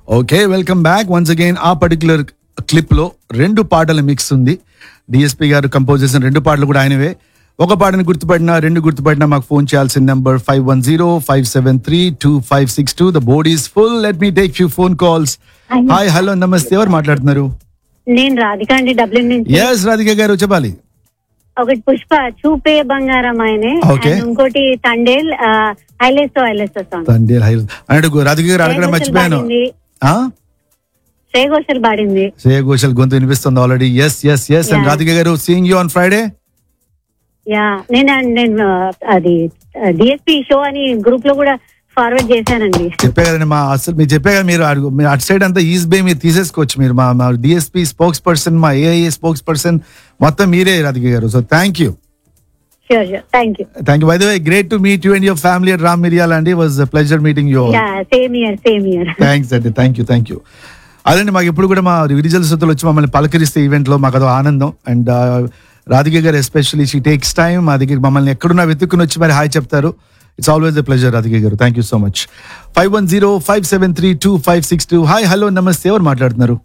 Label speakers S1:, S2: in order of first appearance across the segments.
S1: Okay welcome back once again ఆ particular clip లో రెండు పాటల మిక్స్ ఉంది డిఎస్పి గారు కంపోజ్ చేసిన రెండు పాటలు కూడా ఆయనవే ఒక పాటను గుర్తుపడినా రెండు గుర్తుపడినా మాకు ఫోన్ చేయాల్సిన number five one zero five seven three two five six two the board is full let me take few phone calls hi hello నమస్తే ఎవరు మాట్లాడుతున్నారు
S2: నేను రాధిక అండి డబ్లిన్ నుంచి
S1: ఎస్ రాధిక గారు చెప్పాలి
S2: ఒకటి పుష్ప చూపే బంగారం ఆయనే
S1: Okay.
S2: and ఇంకోటి తండేల్ హైలెస్ హైలెస్ సాంగ్
S1: తండ్రి అన్నట్టు రాధిక గారు అడగడం మర్చిపోయాను ఆ
S2: శ్రేయ ఘోషల్ పాడింది
S1: శ్రేయ ఘోషల్ గొంతు వినిపిస్తుంది already S S S and
S2: Yeah.
S1: Radhika గారు seeing you on Friday
S2: yeah నేను నేను uh, అది డిఎస్పి షో అని గ్రూప్ లో కూడా ఫార్వర్డ్ చేశానండి
S1: చెప్పే కదండి మా అసలు మీరు చెప్పే కదా మీరు అడుగు- మీరు అటు సైడ్ అంతా ఈస్ట్ బే మీరు తీసేసుకోవచ్చు మీరు మా మా డిఎస్పీ స్పోక్స్ పర్సన్ మా ఏఐఏ స్పోక్స్ పర్సన్ మొత్తం మీరే రాధిక గారు so thank you
S2: sure sure thank you
S1: thank you by the way great to meet you and your family at Ram Miriyal అండి was pleasure meeting you
S2: yeah same here same here
S1: thanks అండి thank you thank you అదండి మాకు ఎప్పుడు కూడా మా విరిజల్ సుతులు వచ్చి మమ్మల్ని పలకరిస్తే event లో మాకు అదో ఆనందం అండ్ రాధిక గారు ఎస్పెషల్లీ షీ టేక్స్ టైం మా దగ్గర మమ్మల్ని ఎక్కడున్నా వెతుక్కుని వచ్చి మరి హాయ్ చెప్తారు it's always a pleasure Radhika గారు thank you so much five one zero five seven three two five six two hi hello నమస్తే ఎవరు మాట్లాడుతున్నారు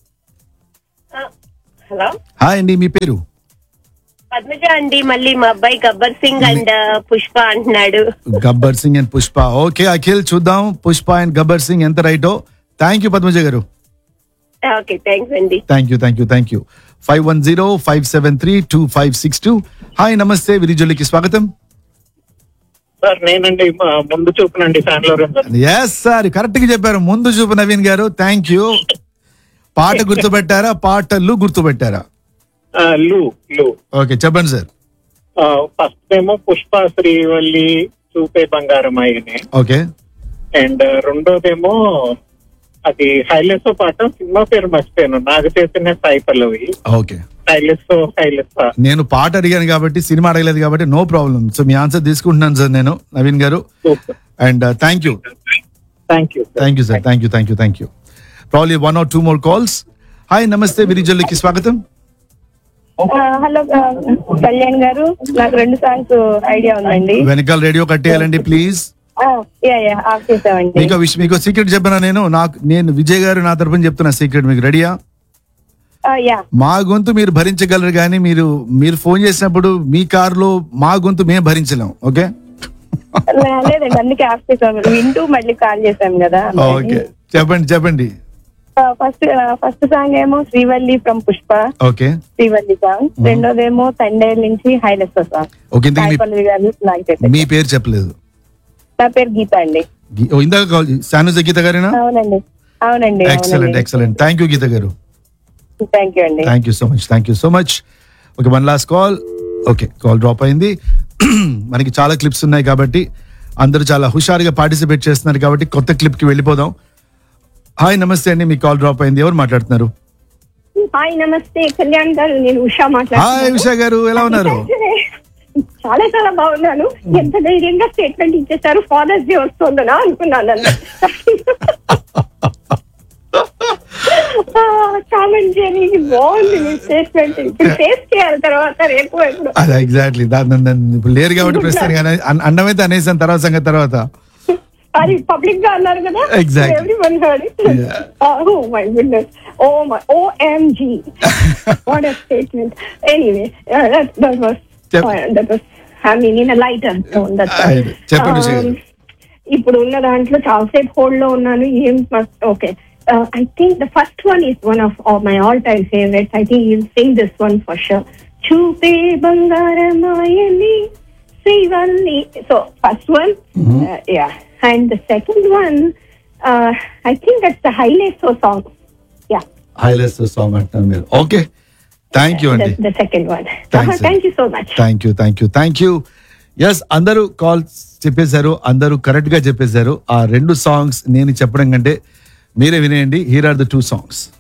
S3: హలో
S1: హాయ్ అండి మీ పేరు
S3: పద్మజ అండి మళ్ళీ మా అబ్బాయి గబ్బర్ సింగ్ అండ్ పుష్ప అంటున్నాడు
S1: గబ్బర్ సింగ్ అండ్ పుష్ప ఓకే అఖిల్ చూద్దాం పుష్ప అండ్ గబ్బర్ సింగ్ ఎంత రైటో థ్యాంక్ యూ పద్మజ గారు
S3: ఓకే థ్యాంక్స్ అండి
S1: thank you thank you thank you five one zero five seven three two five six two hi నమస్తే విరిజుల్లికి స్వాగతం
S4: సార్ నేనండి మా ముందు చూపునండి fan Lawrence
S1: yes sir correct గా చెప్పారు ముందు చూపు నవీన్ గారు థ్యాంక్ యూ పాట గుర్తుపెట్టారా పాటలు గుర్తుపెట్టారా
S4: లు లు
S1: ఓకే చెప్పండి సార్
S4: ఫస్ట్ ఏమో పుష్ప శ్రీవల్లి చూపే బంగారం అయ్యని
S1: ఓకే
S4: అండ్ రెండోదేమో అది హైలెస్ పాట సినిమా పేరు మర్చిపోయాను నాకు చేసిన సాయి పల్లవి
S1: ఓకే
S4: హైలెస్ హైలెస్
S1: నేను పాట అడిగాను కాబట్టి సినిమా అడగలేదు కాబట్టి నో ప్రాబ్లం సో మీ ఆన్సర్ తీసుకుంటున్నాను సార్ నేను నవీన్ గారు and thank you
S4: thank you
S1: thank you sir thank you thank you thank you probably one or two more calls hi నమస్తే విరిజల్లికి స్వాగతం
S5: హలో కళ్యాణ్ గారు నాకు రెండు సాంగ్స్ ఐడియా ఉందండి
S1: వెనకాల రేడియో కట్టేయాలండి ప్లీజ్
S5: యా యా ఆఫ్ చేసామండి
S1: మీకు విషయం మీకు సీక్రెట్ చెప్పినా నేను నాకు నేను విజయ్ గారు నా తరపున చెప్తున్నా సీక్రెట్ మీకు రెడీయా
S5: యా
S1: మా గొంతు మీరు భరించగలరు కానీ మీరు మీరు ఫోన్ చేసినప్పుడు మీ కారులో మా గొంతు మేము భరించలేం ఓకే
S5: లేదండి అందుకే ఆఫ్ చేసాం వింటూ మళ్ళీ కాల్ చేసాం కదా
S1: ఓకే చెప్పండి చెప్పండి
S5: ఫస్ట్ ఫస్ట్ సాంగ్ ఏమో Srivalli from Pushpa
S1: okay
S5: Srivalli song రెండోదేమో తండేల్ నుంచి హైలెస్ సాంగ్
S1: ఓకే ఇంతకీ
S5: సాయి
S1: మీ-
S5: పల్లవి గారు నాకు చెప్పారు
S1: మీ పేరు చెప్పలేదు
S5: నా పేరు గీత అండి
S1: గి- ఓ, ఇందాక కాల్ శానుజ గీత గారేనా
S5: అవునండి అవునండి
S1: excellent excellent thank you Geetha గారు
S5: థ్యాంక్ యూ అండి
S1: thank you so much thank you so much okay one last call okay call drop అయింది మనకి చాలా క్లిప్స్ ఉన్నాయి కాబట్టి అందరూ చాలా హుషారుగా పార్టిసిపేట్ చేస్తున్నారు కాబట్టి కొత్త క్లిప్ కి వెళ్ళిపోదాం హాయ్ నమస్తే అండి మీ కాల్ డ్రాప్ అయింది ఎవరు మాట్లాడుతున్నారు
S5: హాయ్ నమస్తే కళ్యాణ్ గారు నేను ఉషా
S1: హాయ్ ఉషా గారు ఎలా ఉన్నారు
S5: చాలా చాలా బాగున్నాను ఎంత ధైర్యంగా స్టేట్మెంట్ ఇచ్చేసారు ఫాదర్స్ డే వస్తుందనా అనుకున్నాను కామెంట్ చేయని బాగుంది మీ స్టేట్మెంట్ ఇప్పుడు ఫేస్ చేయాలి తర్వాత రేపు ఎప్పుడు
S1: అదే ఎగ్జాక్ట్లీ ఇప్పుడు లేరు కాబట్టి ప్రస్తుతానికి అన- అన్- అన్నమైతే అనేసాను తర్వాత సంగతి తర్వాత
S5: అది పబ్లిక్ గా అన్నారు కదా
S1: Exactly.
S5: Everyone heard oh my goodness oh my OMG what a statement anyway that was
S1: Chep-
S5: that was I mean in lighter tone that
S1: అదే. చెప్పండి ఉషా గారు.
S5: ఇప్పుడు ఉన్న దాంట్లో చాలాసేపు హోల్డ్ లో ఉన్నాను ఏం okay I think the first one is one of my all time favourites I think you sing this one for sure చూపే బంగారమాయని Srivalli so first one yeah and the second one I think that's the highlight so song yeah
S1: హైలెస్ song అంటున్నారు మీరు okay thank you అండి
S5: the second one
S1: Thanks,
S5: thank you so much
S1: thank you thank you thank you yes అందరూ calls చెప్పేశారు అందరూ correct గా చెప్పేశారు ఆ రెండు సాంగ్స్ నేను చెప్పడం కంటే మీరే వినేయండి here are the two songs